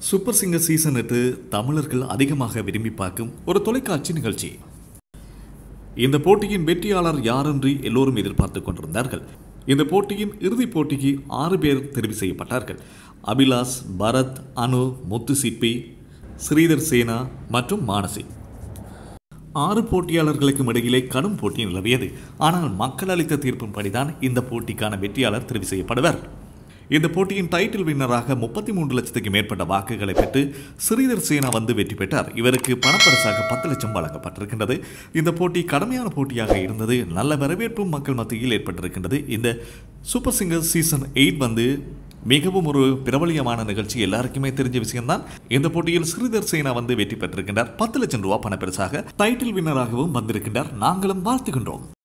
super singer season எட்டு தமிழர்கள் அதிகமாக விரும்பி பார்க்கும் ஒரு தொலைக்காட்சி நிகழ்ச்சி இந்த போட்டியின் வெற்றியாளர் யார் என்று எல்லோரும் எதிர்பார்த்து கொண்டிருந்தார்கள் இந்த போட்டியின் இறுதிப் போட்டிக்கு ஆறு பேர் தெரிவு செய்யப்பட்டார்கள் அபிலாஷ் பரத் அனு முத்துசிப்பி ஸ்ரீதர் சேனா மற்றும் மானசி ஆறு போட்டியாளர்களுக்கும் இடையிலே கடும் போட்டி நிலவியது ஆனால் மக்கள் அளித்த தீர்ப்பின்படிதான் இந்த போட்டிக்கான வெற்றியாளர் தெரிவு செய்யப்படுவர் இந்த போட்டியின் டைட்டில் வின்னராக முப்பத்தி மூன்று லட்சத்துக்கு மேற்பட்ட வாக்குகளை பெற்று ஸ்ரீதர் சேனா வந்து வெற்றி பெற்றார் இவருக்கு பணப்பரிசாக பத்து லட்சம் வழங்கப்பட்டிருக்கின்றது இந்த போட்டி கடுமையான போட்டியாக இருந்தது நல்ல வரவேற்பும் மக்கள் மத்தியில் ஏற்பட்டிருக்கின்றது இந்த சூப்பர் சிங்கர் சீசன் எயிட் வந்து மிகவும் ஒரு பிரபலியமான நிகழ்ச்சி எல்லாருக்குமே தெரிஞ்ச விஷயம்தான் இந்த போட்டியில் ஸ்ரீதர் சேனா வந்து வெற்றி பெற்றிருக்கின்றார் பத்து லட்சம் ரூபாய் பணப்பரிசாக டைட்டில் வின்னராகவும் வந்திருக்கின்றார் நாங்களும் வாழ்த்துகின்றோம்